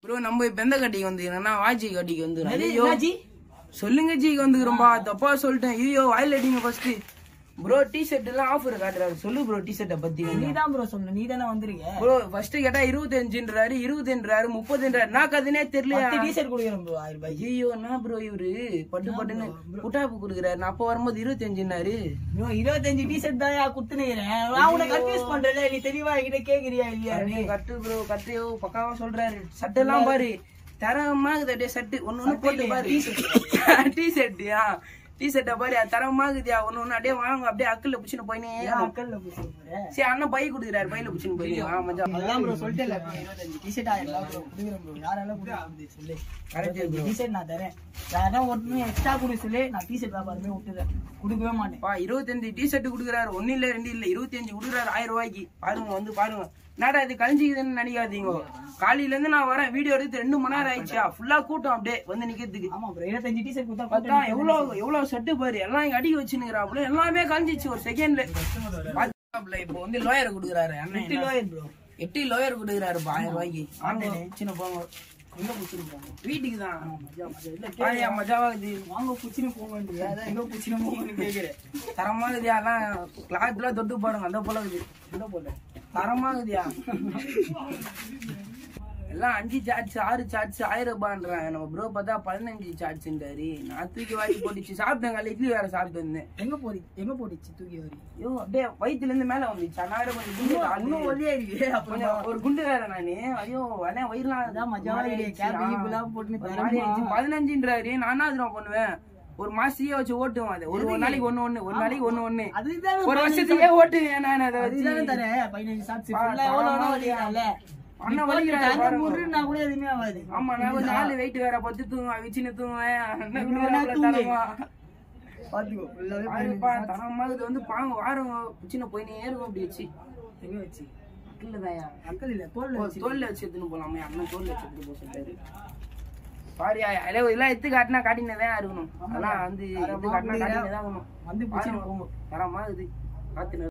Bro நம்ம இப்ப எந்த கட்டிக்கு வந்துக்கிறோம்னா வாஜி கட்டிக்கு வந்து என்னது, ஐயோ என்னாச்சு? சொல்லுங்க ஜிக்கு வந்துக்கிறோம்பா தப்பா சொல்லிட்டேன் ஐயோ வாயில் அடிங்க ஃபர்ஸ்ட் ப்ரோ டி ஷர்ட் எல்லாம் ஆஃபர் காட்டுறாரு சொல்லு ப்ரோ டி ஷர்ட்டை பத்தி நீ தான் ப்ரோ சொன்ன நீ தானே வந்துருக்க ப்ரோ ஃபர்ஸ்ட் கேட்டா இருபத்தஞ்சுன்றாரு இருபதுன்றாரு முப்பதுன்றாரு நான் கதுனே தெரியலையா பத்து டிஷர்ட் கொடுக்குறேன் ப்ரோ ஆயிரம் ரூபாய் ஐயோ என்ன ப்ரோ இவரு பட்டு பட்டுன்னு புட்டாப்பு குடுக்குறாரு நான் அப்ப வரும்போது இருபத்தஞ்சுன்னாரு ப்ரோ இருபத்தஞ்சு டிஷர்ட் தான் குத்துனுக்கிறேன் நான் உன்னை கன்ஃபியூஸ் பண்றேன் நீ தெளிவா என்கிட்ட கேக்குறியா இல்லையா நீ கட்டு ப்ரோ கட்டு பக்காவா சொல்றாரு சட்டெல்லாம் பாரு தரமா இருக்குது அப்படியே சட்டு ஒண்ணு ஒண்ணு போட்டு பாரு டி ஷர்ட்டியா டி ஷர்ட்டை பாரு அது தரமா இருக்குதியா ஒண்ணு ஒண்ணு அப்படியே வாங்க அப்படியே அக்கல்ல புடிச்சுன்னு போயினே அக்கல்ல போய் சொல்றேன் சரி அண்ணன் பை கொடுக்குறாரு பையில புடிச்சுன்னு போயினே ஆ மஜா அதான் ப்ரோ சொல்லிட்டேன் இருபத்தஞ்சு டிஷர்ட் ஆயிரம் ரூபாய் ப்ரோ கொடுக்குறேன் ப்ரோ யாரெல்லாம் கொடுக்குறது சொல்லு இருபத்தஞ்சு டிஷர்ட் நான் தரேன் யாரா ஒருத்தரும் எக்ஸ்ட்ரா கொடு சொல்லு நான் டிஷர்ட் வியாபாரமே விட்டுறேன் கொடுக்கவே மாட்டேன் பா இருபத்தஞ்சு டி ஷர்ட் கொடுக்குறாரு ஒண்ணு இல்ல ரெண்டு இல்ல இருபத்தி அஞ்சு கொடுக்குறாரு ஆயிரம் ரூபாய்க்கு பாருங்க வந்து பாருங்க என்னடா இது கழிஞ்சிக்குதுன்னு நினைக்காதீங்க காலையில இருந்து நான் வரேன் வீடியோ எடுத்து ரெண்டு மணி நேரம் ஆயிடுச்சா ஃபுல்லா கூட்டம் அப்படியே வந்து நிக்கிறதுக்கு ஆமா ப்ரோ இருபத்தஞ்சு டிஷர்ட் கொடுத்தா பார்த்தா எவ்வளவு எவ்வளவு செட்டு பாரு எல்லாம் இங்க அடிக்க வச்சுனுங்கிறாப்புல எல்லாமே கழிஞ்சிச்சு ஒரு செகண்ட்ல பாத்துக்காப்புல இப்போ வந்து லோயர் கொடுக்குறாரு அண்ணன் எட்டு லோயர் ப்ரோ எட்டு லோயர் கொடுக்குறாரு ஆயிரம் ரூபாய்க்கு ஆன்லைன் சின்ன போங்க எங்க பிடிச்சிருக்காங்க வீட்டுக்கு தான் இல்ல பாரியா மஜாவா இது வாங்க புச்சினு போங்க அதான் எங்க புச்சினு போங்கன்னு கேக்குறேன் தரமா இருக்குதியா எல்லாம் கிளாத் எல்லாம் தொட்டு பாருங்க அந்த போல இருக்குது என்ன போல தரமா இருக்குதியா எல்லாம் அஞ்சு சார்ஜ் ஆறு சார்ஜ் ஆயிரம் ரூபான்றாங்க நம்ம ப்ரோ பார்த்தா பதினஞ்சு சார்ஜ்ன்றாரு நான் தூக்கி வாங்கி போட்டுச்சு சாப்பிட்டேன் காலையில இட்லி வேற சாப்பிட்டு வந்தேன் எங்க போடி எங்க போடிச்சு தூக்கி வரி ஐயோ அப்படியே வயித்துல இருந்து மேல வந்துச்சு அதனால கொஞ்சம் குண்டு இன்னும் ஆளு. ஒல்லியா இருக்கு அப்புறம் கொஞ்சம் ஒரு குண்டு வேற நானு ஐயோ அதான் வயிறுலாம் அதான் மஜாவா ஒரு மாதிரி இருக்கு. ஆயிடுச்சு. கேப் ஆ. கீப்லாம் போட்டுன்னு ஒரு மாதிரி தரமா. ஆயிடுச்சு. பதினஞ்சுன்றாரு நான் என்ன தெரியுமா பண்ணுவேன் ஒரு மாசத்தையே வச்சு ஓட்டுவேன் அது ஒரு ஒரு நாளைக்கு ஒண்ணு ஒண்ணு ஒரு நாளைக்கு ஒண்ணு ஒண்ணு அதுதான் ஒரு வருஷத்துக்கே ஓட்டுவேன் நான் அதை அதுதானே வச்சு தரேன் பதினஞ்சு ஷார்ட்ஸ் பா- ஃபுல்லா எவ்வளவு தரமா வேணா வலிக்கலாம்ல அண்ணன் வலிக்கிறாரு பாருங்க. முருன்னா கூட எதுவுமே ஆகாது ஆமா நான் கொஞ்சம் ஆளு வெயிட் வேற பத்து தூங்குவேன் வச்சுன்னு தூங்குவேன் அண்ணன் என்ன குடுக்குறாப்புல தூங்கு. தரமா. பாத்துக்கோ ஃபுல்லாவே பாருப்பா, தரமா இது வந்து பாங்க வாரம் சின்ன போயினே இருக்கும் அப்படி வச்சு எங்க வச்சு இல்லதாயா அக்கல் இல்ல தோல்ல வச்சு தோல்ல வச்சு எடுத்துன்னு போலாமே அண்ணன் தோல்ல வச்சு எடுத்துட்டு போக சொல்லிட்டாரு பாரியா அளவு இதெல்லாம் எடுத்து காட்டினா காட்டினே தான் இருக்கணும் அதெல்லாம் வந்து எடுத்து காட்டினா காட்டினே தான் இருக்கணும் வந்து பாருங்க தரமா இது காத்துன